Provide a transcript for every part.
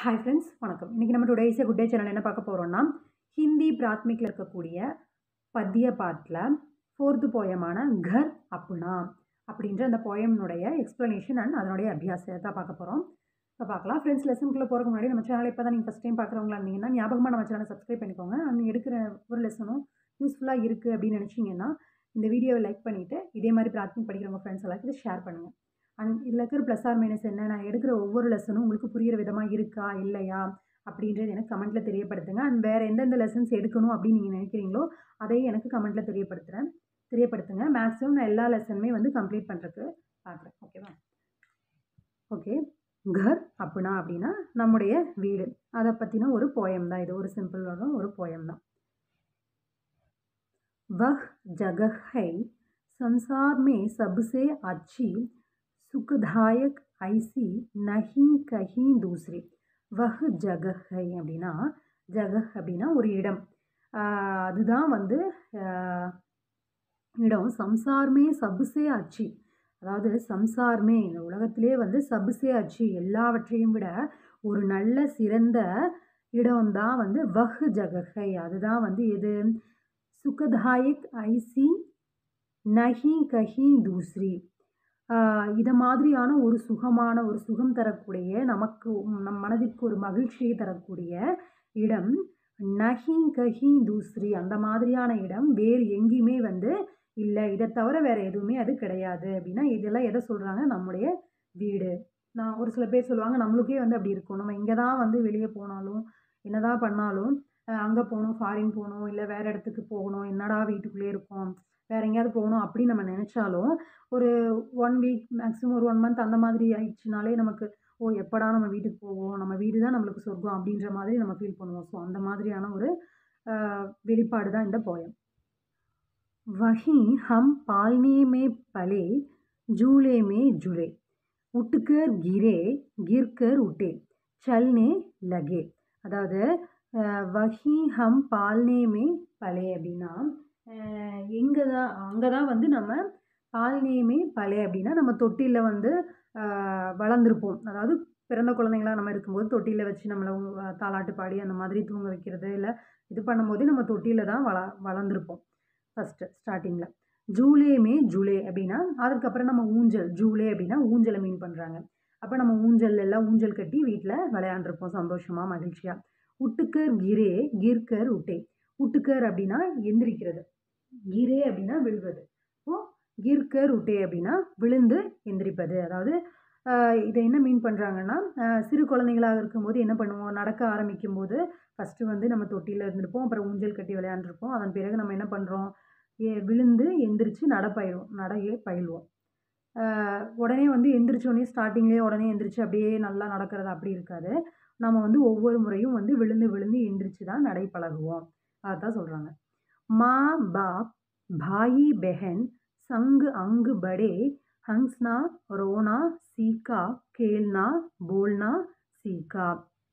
hi friends வணக்கம் இன்றைக்கி நம்ம today is good day channel என்ன பார்க்க போகிறோம்னா ஹிந்தி பிராத்மிக்கில் இருக்கக்கூடிய பத்திய பாட்டில் ஃபோர்த்து போயமான கர் அப்புனா அப்படின்ற அந்த போயம்னுடைய எக்ஸ்ப்ளனேஷன் அண்ட் அதனுடைய அபியாசத்தை தான் பார்க்க போகிறோம் இப்போ பார்க்கலாம் ஃப்ரெண்ட்ஸ் லெசனுக்குள்ளே போகிறதுக்கு முன்னாடி நம்ம சேனல் இப்போ தான் நீங்கள் ஃபஸ்ட் டைம் பார்க்குறவங்களா இருந்தீங்கன்னா ஞாபகமாக நம்ம சேனலை சப்ஸ்கிரைப் பண்ணிக்கோங்க அண்ட் எடுக்கிற ஒரு லெசனும் யூஸ்ஃபுல்லாக இருக்குது அப்படின்னு நினச்சிங்கன்னா இந்த வீடியோவை லைக் பண்ணிவிட்டு இதே மாதிரி பிராத்மிக் படிக்கிறவங்க ஃப்ரெண்ட்ஸ் எல்லாத்துக்கும் ஷேர் பண்ணுங்கள் அண்ட் இதில் இருக்கிற ப்ளஸ் ஆர் மைனஸ் என்ன நான் எடுக்கிற ஒவ்வொரு லெசனும் உங்களுக்கு புரிகிற விதமாக இருக்கா இல்லையா அப்படின்றது எனக்கு கமெண்ட்டில் தெரியப்படுத்துங்க அண்ட் வேறு எந்தெந்த லெசன்ஸ் எடுக்கணும் அப்படின்னு நீங்கள் நினைக்கிறீங்களோ அதையும் எனக்கு கமெண்ட்டில் தெரியப்படுத்துகிறேன் தெரியப்படுத்துங்க மேக்ஸிமம் நான் எல்லா லெசனுமே வந்து கம்ப்ளீட் பண்ணுறதுக்கு பார்க்குறேன் ஓகேவா ஓகே கர் அப்படின்னா அப்படின்னா நம்முடைய வீடு அதை பற்றின ஒரு போயம் தான் இது ஒரு சிம்பிளான ஒரு போயம் தான் वह जगह है संसार में सबसे अच्छी सुखदायक ऐसी नहीं कहीं दूसरी வஹ் ஜகஹ் ஹை அப்படின்னா ஜகஹ் அப்படின்னா ஒரு இடம் ஆஹ் அதுதான் வந்து ஆஹ் இடம் சம்சார்மே சபுசே அச்சி அதாவது சம்சார்மே இந்த உலகத்திலே வந்து சபுசே அச்சி எல்லாவற்றையும் விட ஒரு நல்ல சிறந்த இடம் தான் வந்து வஹ் ஜகஹை அதுதான் வந்து எது சுகதாயக் ஐசி நஹி கஹி தூஸ்ரி இதை மாதிரியான ஒரு சுகமான ஒரு சுகம் தரக்கூடிய நமக்கு நம் மனதிற்கு ஒரு மகிழ்ச்சியை தரக்கூடிய இடம் நஹி கஹி தூஸ்ரி அந்த மாதிரியான இடம் வேறு எங்கேயுமே வந்து இல்லை இதை தவிர வேறு எதுவுமே அது கிடையாது அப்படின்னா இதெல்லாம் எதை சொல்கிறாங்க நம்முடைய வீடு நான் ஒரு சில பேர் சொல்லுவாங்க நம்மளுக்கே வந்து அப்படி இருக்கும் நம்ம இங்கே தான் வந்து வெளியே போனாலும் என்னதான் பண்ணாலும் அங்கே போகணும் ஃபாரின் போகணும் இல்லை வேறு இடத்துக்கு போகணும் என்னடா வீட்டுக்குள்ளே இருக்கோம் வேறு எங்கேயாவது போகணும் அப்படின்னு நம்ம நினச்சாலும் ஒரு ஒன் வீக் மேக்ஸிமம் ஒரு ஒன் மந்த் அந்த மாதிரி ஆயிடுச்சுனாலே நமக்கு ஓ எப்படா நம்ம வீட்டுக்கு போவோம் நம்ம வீடு தான் நம்மளுக்கு சொர்க்கம் அப்படின்ற மாதிரி நம்ம ஃபீல் பண்ணுவோம் ஸோ அந்த மாதிரியான ஒரு வெளிப்பாடு தான் இந்த போயம் वहीं हम पालने में पले झूले में झूले उठकर गिरे गिरकर उठे चलने लगे அதாவது வஹி ஹம் பால்னேமே பலே அப்படின்னா எங்கே தான் அங்கே தான் வந்து நம்ம பால்னேமே பலே அப்படின்னா நம்ம தொட்டியில் வந்து வளர்ந்துருப்போம் அதாவது பிறந்த குழந்தைங்களாக நம்ம இருக்கும்போது தொட்டியில் வச்சு நம்மளை தாலாட்டு பாடி அந்த மாதிரி தூங்க வைக்கிறது இல்லை இது பண்ணும்போது நம்ம தொட்டியில் தான் வள வளர்ந்துருப்போம் ஃபஸ்ட்டு ஸ்டார்டிங்கில் ஜூலேமே ஜூலே அப்படின்னா அதுக்கப்புறம் நம்ம ஊஞ்சல் ஜூலே அப்படின்னா ஊஞ்சலை மீன் பண்ணுறாங்க அப்போ நம்ம ஊஞ்சல் எல்லாம் ஊஞ்சல் கட்டி வீட்டில் விளையாண்டுருப்போம் சந்தோஷமாக மகிழ்ச்சியாக உட்டுக்கர் கிரே கிர்கர் உட்டே உட்டுக்கர் அப்படின்னா எந்திரிக்கிறது கிரே அப்படின்னா விழுவது ஓ கிர்கர் உட்டே அப்படின்னா விழுந்து எந்திரிப்பது அதாவது இதை என்ன மீன் பண்ணுறாங்கன்னா சிறு குழந்தைங்களாக இருக்கும்போது என்ன பண்ணுவோம் நடக்க ஆரம்பிக்கும் போது ஃபஸ்ட்டு வந்து நம்ம தொட்டியில் இருந்திருப்போம் அப்புறம் ஊஞ்சல் கட்டி விளையாண்டுருப்போம் அதன் பிறகு நம்ம என்ன பண்ணுறோம் ஏ விழுந்து எந்திரிச்சு நட பயிலுவோம் நடையே பயிலுவோம் உடனே வந்து எந்திரிச்சோடனே ஸ்டார்டிங்லேயே உடனே எந்திரிச்சு அப்படியே நல்லா நடக்கிறது அப்படி இருக்காது நம்ம வந்து ஒவ்வொரு முறையும் வந்து விழுந்து விழுந்து எந்திரிச்சு தான் நடை பழகுவோம் அதான் சொல்கிறாங்க மா பாப் பாயி பெஹன் சங்கு அங்கு படே ஹங்ஸ்னா ரோனா சீக்கா கேல்னா போல்னா சீக்கா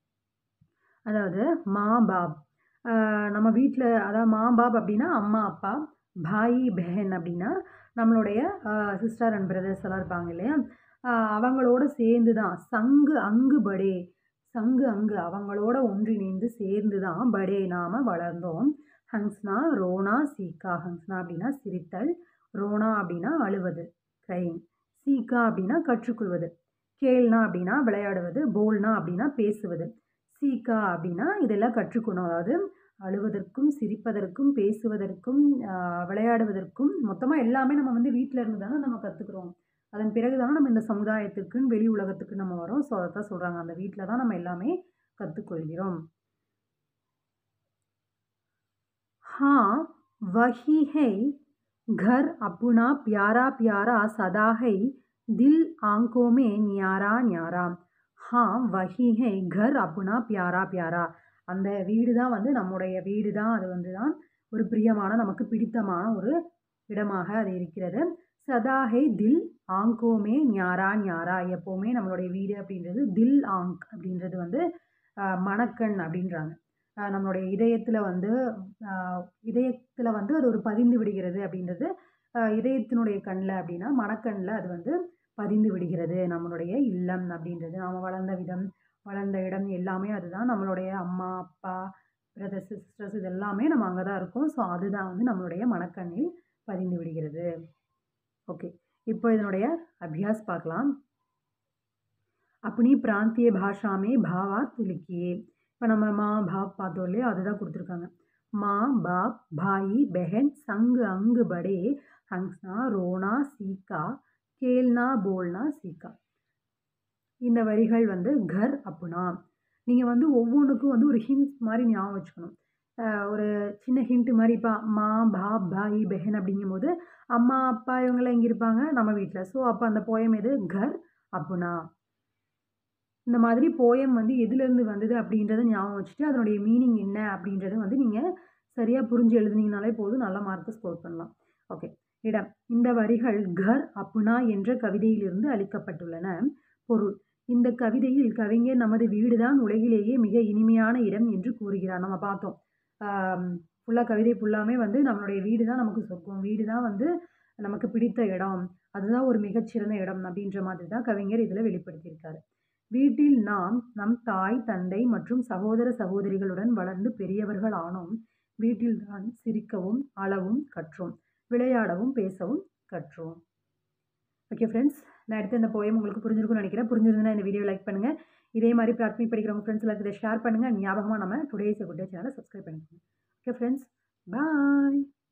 அதாவது மா பாப் நம்ம வீட்டில் அதாவது மா பாப் அப்படின்னா அம்மா அப்பா பாயி பெஹன் அப்படின்னா நம்மளுடைய சிஸ்டர் அண்ட் பிரதர்ஸ் எல்லாம் இருப்பாங்க இல்லையா அவங்களோட சேர்ந்து தான் சங்கு அங்கு படே சங்கு அங்கு அவங்களோட ஒன்றிணைந்து சேர்ந்து தான் படே நாம் வளர்ந்தோம் ஹங்ஸ்னா ரோனா சீக்கா ஹங்ஸ்னா அப்படின்னா சிரித்தல் ரோனா அப்படின்னா அழுவது க்ரைம் சீக்கா அப்படின்னா கற்றுக்கொள்வது கேள்னா அப்படின்னா விளையாடுவது போல்னா அப்படின்னா பேசுவது சீக்கா அப்படின்னா இதெல்லாம் கற்றுக்கணும் அதாவது அழுவதற்கும் சிரிப்பதற்கும் பேசுவதற்கும் விளையாடுவதற்கும் மொத்தமாக எல்லாமே நம்ம வந்து வீட்டில் இருந்து தானே நம்ம கற்றுக்குறோம் அதன் பிறகு தானே நம்ம இந்த சமுதாயத்துக்குன்னு வெளி உலகத்துக்கு நம்ம வரோம் ஸோ அதை தான் சொல்கிறாங்க அந்த வீட்டில் தான் நம்ம எல்லாமே கற்றுக்கொள்கிறோம் हाँ वही है घर अपना प्यारा प्यारा सदा है दिल आंखों में न्यारा न्यारा हाँ वही है घर अपना प्यारा प्यारा அந்த வீடு தான் வந்து நம்முடைய வீடு தான் அது வந்து தான் ஒரு பிரியமான நமக்கு பிடித்தமான ஒரு இடமாக அது இருக்கிறது சதாஹை தில் ஆங்கோமே ஞாரா ஞாரா எப்போவுமே நம்மளுடைய வீடு அப்படின்றது தில் ஆங்க் அப்படின்றது வந்து மணக்கண் அப்படின்றாங்க நம்மளுடைய இதயத்தில் வந்து இதயத்தில் வந்து அது ஒரு பதிந்து விடுகிறது அப்படின்றது இதயத்தினுடைய கண்ணில் அப்படின்னா மணக்கண்ணில் அது வந்து பதிந்து விடுகிறது நம்மளுடைய இல்லம் அப்படின்றது நாம் வளர்ந்த விதம் வளர்ந்த இடம் எல்லாமே அதுதான் நம்மளுடைய அம்மா அப்பா பிரதர்ஸ் சிஸ்டர்ஸ் இது எல்லாமே நம்ம அங்கே தான் இருக்கோம் ஸோ அதுதான் வந்து நம்மளுடைய மனக்கண்ணில் பதிந்து விடுகிறது ஓகே இப்போ இதனுடைய அபியாஸ் பார்க்கலாம் अपनी प्रांतीय भाषा में भावार्थ लिखिए இப்போ நம்ம மா பாப் பார்த்தோம் இல்லையா அதுதான் கொடுத்துருக்காங்க மா பாப் பாயி பெஹன் சங்கு அங்கு படே ஹங்ஸ்னா ரோனா சீக்கா கேல்னா போல்னா சீக்கா இந்த வரிகள் வந்து கர் அப்புனா நீங்கள் வந்து ஒவ்வொன்றுக்கும் வந்து ஒரு ஹிண்ட் மாதிரி ஞாபகம் வச்சுக்கணும் அஹ் ஒரு சின்ன ஹிண்ட் மாதிரி இப்போ மா பாப் பாய் பெஹன் அப்படிங்கும்போது அம்மா அப்பா இவங்கெல்லாம் எங்கே இருப்பாங்க நம்ம வீட்டில் ஸோ அப்போ அந்த போயம் எது கர் அப்புனா இந்த மாதிரி போயம் வந்து எதுலேருந்து வந்தது அப்படின்றத ஞாபகம் வச்சுட்டு அதனுடைய மீனிங் என்ன அப்படின்றத வந்து நீங்கள் சரியாக புரிஞ்சு எழுதுனீங்கனாலே போதும் நல்ல மார்க்கு ஸ்கோர் பண்ணலாம் ஓகே இடம் இந்த வரிகள் கர் அப்புனா என்ற கவிதையிலிருந்து அளிக்கப்பட்டுள்ளன பொருள் இந்த கவிதையில் கவிஞர் நமது வீடுதான் உலகிலேயே மிக இனிமையான இடம் என்று கூறுகிறார் நம்ம பார்த்தோம் ஃபுல்லாக கவிதை ஃபுல்லாமே வந்து நம்மளுடைய வீடு தான் நமக்கு சொர்க்கம் வீடு தான் வந்து நமக்கு பிடித்த இடம் அதுதான் ஒரு மிகச்சிறந்த இடம் அப்படின்ற மாதிரி தான் கவிஞர் இதில் வெளிப்படுத்தியிருக்காரு வீட்டில் நாம் நம் தாய் தந்தை மற்றும் சகோதர சகோதரிகளுடன் வளர்ந்து பெரியவர்கள் ஆனோம் வீட்டில் தான் சிரிக்கவும் அளவும் கற்றோம் விளையாடவும் பேசவும் கற்றோம் ஓகே ஃப்ரெண்ட்ஸ் நான் எடுத்த இந்த போயம் உங்களுக்கு புரிஞ்சிருக்கும்னு நினைக்கிறேன் புரிஞ்சிருந்ததுன்னா இந்த வீடியோ லைக் பண்ணுங்கள் இதே மாதிரி பிராத்மி படிக்கிறவங்க ஃப்ரெண்ட்ஸ் எல்லாத்துக்கும் இதை ஷேர் பண்ணுங்கள் ஞாபகமாக நம்ம டுடேஸ் குட் சேனலை சப்ஸ்கிரைப் பண்ணிக்கோங்க ஓகே ஃப்ரெண்ட்ஸ் பாய்